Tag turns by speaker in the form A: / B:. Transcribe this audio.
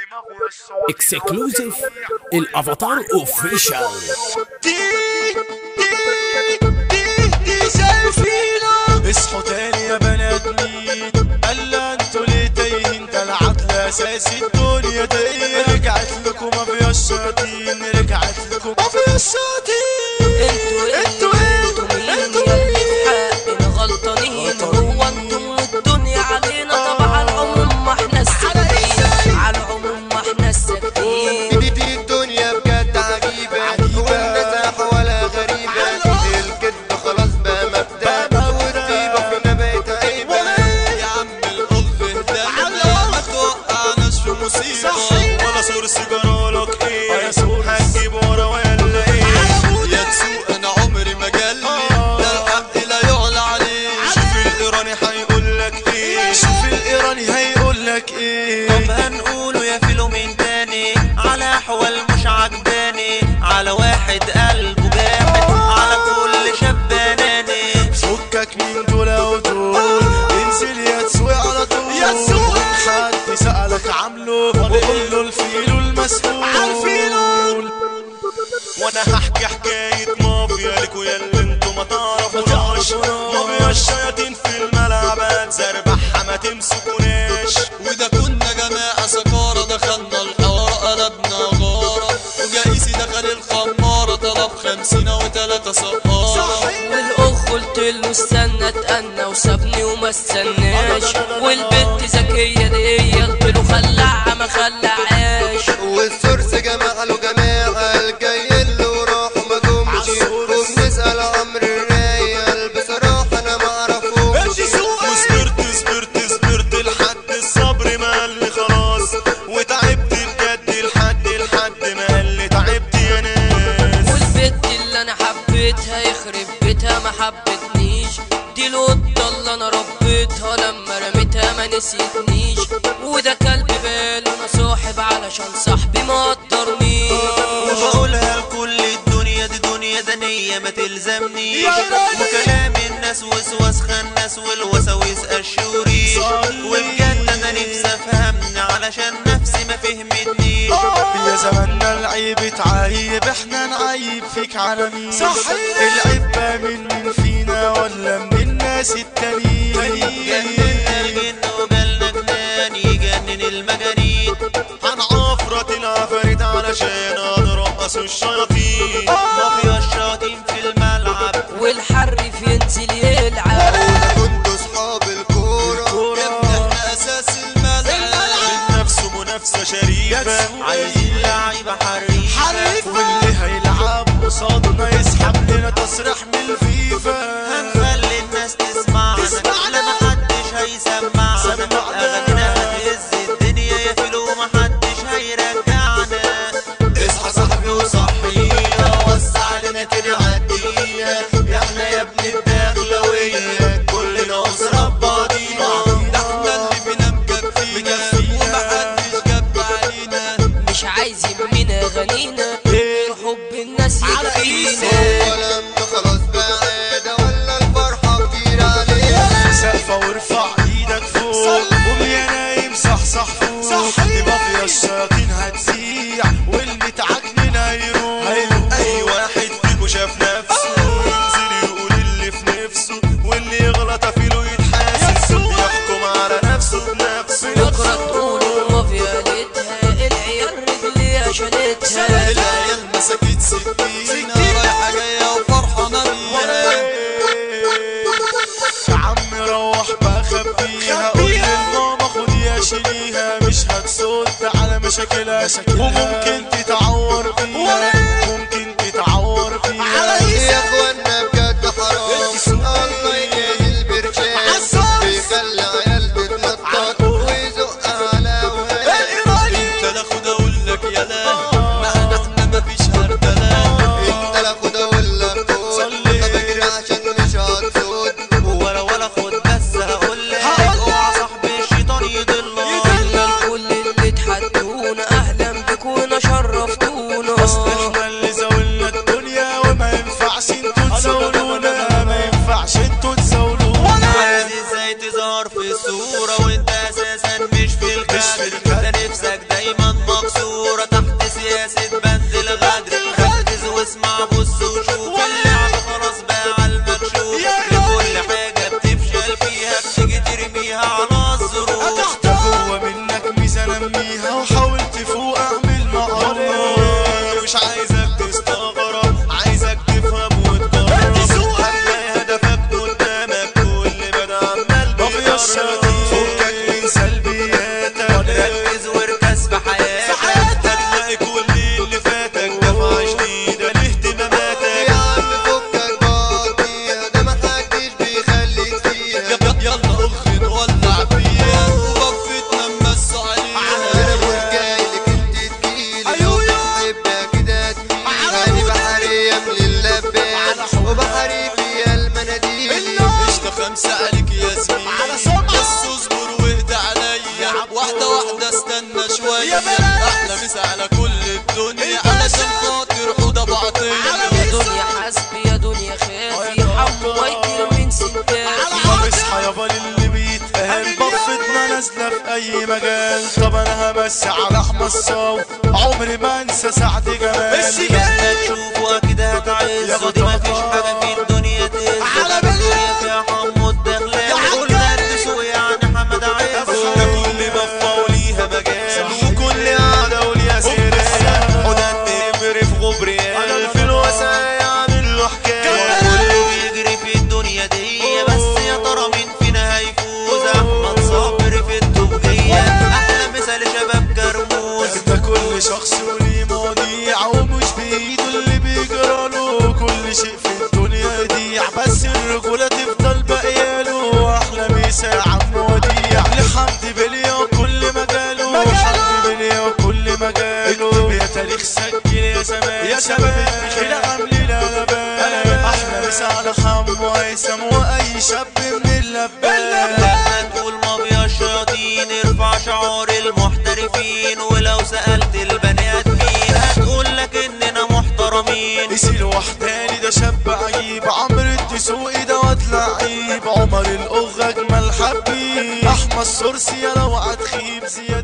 A: اكسكلوزيف الافاتار اوفيشال
B: دي دي دي دي شايفينا اصحوا تاني يا بنات مين قال انتوا ليه تايهين ده العقل اساسي الدنيا دي رجعت لكم ما فيهاش شياطين رجعت لكم ما فيهاش شياطين
C: انتوا
B: انتوا
C: انتوا مين يلي في حقنا غلطانين هو انتم والدنيا علينا طب على العموم ما احنا الساكتين على العموم ما احنا الساكتين
D: دي دي الدنيا بجد عجيبة والناس ولا غريبة الكذب خلاص بقى مبدأ والطيبة فينا بقت عيبة
B: يا عم الأخ اهدى ما توقعناش في مصيبة ولا صور سيجارة لك ايه هتجيب ورا ولا ايه يا تسوق انا عمري ما جالي ده الحق لا يعلى عليه شوف الايراني هيقول لك ايه شوف الايراني هيقول لك ايه
E: طب هنقوله يا فيلو من تاني على احوال مش عجباني على واحد قلبه جامد على كل شاب اناني
B: فكك من دول ودول انزل يا تسوق على طول يا تسوق حد سألك عامله وقول له الفيلو المسؤول عالفيلو وانا هحكي حكاية مافيا لكوا يا اللي انتوا ما تعرفوناش مافيا الشياطين في الملعب تزربحها ما تمسكوناش وده كنا جماعة سكارة دخلنا الحوار قلبنا غارة وجايسي دخل الخمارة طلب خمسين وتلاتة سقارة
C: والاخ قلت له استنى اتأنى وسابني وما استناش والبنت ذكية دي قلت له خلعها ما خلعهاش
D: والسورس جماعة له جماعة الجاي اللي وراح ما جمش وبنسأل عمرو الرايق بصراحة أنا معرفوش
B: وصبرت صبرت صبرت لحد الصبر ما قال لي خلاص وتعبت بجد لحد لحد ما قال لي تعبت يا ناس
C: والبنت اللي انا حبيتها يخرب بيتها ما حبتنيش دي القطة اللي انا ربيتها لما رميتها ما نسيتنيش وده كلب باله انا صاحب علشان صاحبي ما قدرنيش
E: وبقولها لكل الدنيا دي دنيا دنية ما تلزمنيش وكلام الناس وسواس خناس والوساويس الشوريش وبجد انا نفسي افهمني علشان نفسي ما فهمتنيش
B: يا زماننا العيب اتعايب احنا نعيب فيك على مين صحيح العيب بقى من مين فينا ولا من الناس التانيين
E: جننا الجن وجالنا جنان يجنن المجانين
B: هنعفرت العفاريت علشان نرقص الشياطين
E: مافيا الشياطين في الملعب
C: والحرف ينزل يلعب
D: كنتوا صحاب الكورة
B: احنا اساس الملعب نفسه منافسة شريفة
E: عايزين لعيبة حريفة
B: واللي هيلعب قصادنا يسحب لنا تصريح من الفيفا
E: هنخلي الناس تسمعنا
B: تسمعنا.
E: لا محدش هيسمعنا
B: سمعنا.
E: اغانينا هتهز الدنيا يا فيلو محدش هيرجعنا
D: اصحى صاحبي وصحينا وسع لنا تاني عدية احنا يا ابن الدخلوية كلنا أسرة ببعضينا
B: ده احنا اللي فينا مكفينا ومحدش جاب علينا
C: مش عايز يهمنا غنينا حب الناس يكفينا
D: ولما خلاص بقى عادة ولا الفرحة كتير علينا
B: سقفة وارفع ايدك فوق قوم يا نايم صح صح فوق دي مافيا الشياطين هتسيع واللي تعجنن هيروح اي واحد فيكو شاف نفسه ينزل يقول اللي في نفسه واللي يغلط فيلو يتحاسب يحكم على نفسه بنفسه
C: بكرة تقولوا مافيا ليتها العيال رجليها شالتها
B: العيال مسكت سكينة رايحة جاية وفرحانة بيها يا عم روح بقى خبيها قول للماما خد يا شيليها مش هتصد على مشاكلها وممكن تتعور فيها ممكن تتعور فيها
D: يا اخوانا بجد حرام الله يجازي البرشام بيخلي عيال تتنطط ويزق على وهي
B: انت لا خد اقول لك يا لا معنا احنا مفيش هردلة
D: انت لا خد ولا خد
B: صلي.
D: طب اجري عشان مش هتصد
E: ولا ولا خد بس هقول لك اوعى صاحب الشيطان يضلك
C: قلنا لكل اللي تحدونا اهلا بكونا شرفتونا
B: اصل احنا اللي زاولنا الدنيا وما ينفعش انتوا تزاولونا ما ينفعش انتوا تزاولونا
E: عايز ازاي تظهر في الصورة وانت اساسا مش في الكادر ده نفسك دايما
B: فيها وحاول تفوق اعمل معروف
E: مش عايزك تستغرب عايزك تفهم وتقرب هتلاقي هدفك قدامك كل ما ده عمال
B: بغي الشياطين فكك من سلبياتك
E: ركز واركز في حياتك هتلاقي كل اللي فاتك دفعة جديدة لاهتماماتك
D: يا عم فكك بطيء ده ما حدش بيخليك فيها
E: يلا اخي نولع فيها وبفتنا نمسوا
D: انا
E: عليها
D: مش جاي لك انت تجيلي لو بحبك كده تميل انا بحرية من اللباس وبحري فيها المناديل
E: قشطة خمسة عليك يا زميلي بس اصبر واهدى عليا واحدة واحدة استنى شوية أحلى مسا على كل الدنيا علشان خاطر حودة بعطية
C: يا دنيا حسبي يا دنيا خافي حمو مايكل من سنتافي
B: طب اصحى يابا للي بيتقال بفتنا نازلة في أي مجال طب أنا همسي على أحمد الصاوي عمري ما أنسى سعد جمال
E: مهما تشوفوا أكيد هتعزوا دي مفيش حاجة في الدنيا تهزوا ده الدنيا فيها حمو الدخلاوي قلنا الدسوق يعني حمد عزو ده كل بفة وليها مجال وكل قعدة وليها سيرة حدى النمر في غبريال في الوسايا عامل له حكاية كله بيجري في الدنيا دي بس يا ترى مين فينا هيفوز أحمد صابر في التوجية أحلى مثال شباب كرموز
B: ده كل شخص وليه مواضيع ومش بإيده اللي بيجراله كل شيء في الدنيا يضيع بس الرجولة تفضل باقياله أحلى مسا عم وديع لحمد بليا وكل مجاله حمد بليا وكل مجاله اكتب يا تاريخ سجل يا زمان يا شباب كده عامل لا لبان أحلى مسا على حمو هيثم وأي شاب من اللبان
E: لما تقول مافيا الشياطين ارفع شعار المحترفين ولو سألت البني آدمين هتقول لك إننا محترمين
B: يسيل وحداني ده شاب عجيب عمرو الدسوقي ده واد لعيب عمر الأغا أجمل حبيب أحمد صرصي لو هتخيب زياد